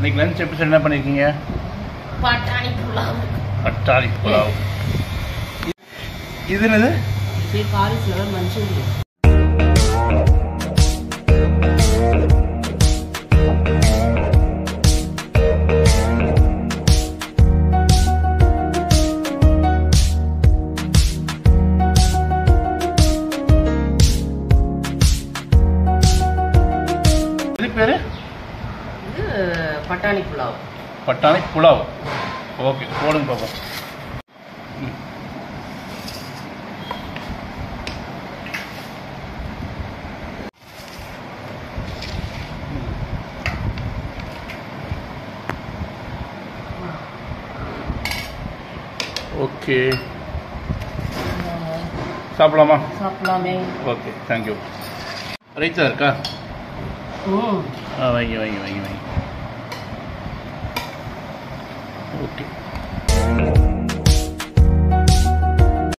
இன்னைக்கு lunch episode என்ன பண்ணியிருக்கீங்க பட்டாணி புலாவ் பட்டாளி புலாவ் இது என்னது இது காலிஃப்ளவர் மஞ்சூரியன் இது பேரு இது பட்டாணி புலாவ் பட்டாணி புலாவ் ஓகே போடுங்க பார்ப்போம் ம். ஓகே சாப்பிடலாமா சாப்பிடலாமே ஓகே தேங்க்யூ ரைத்தா இருக்கா ம் ஆ வைங்க வைங்க வைங்க வைங்க ஓகே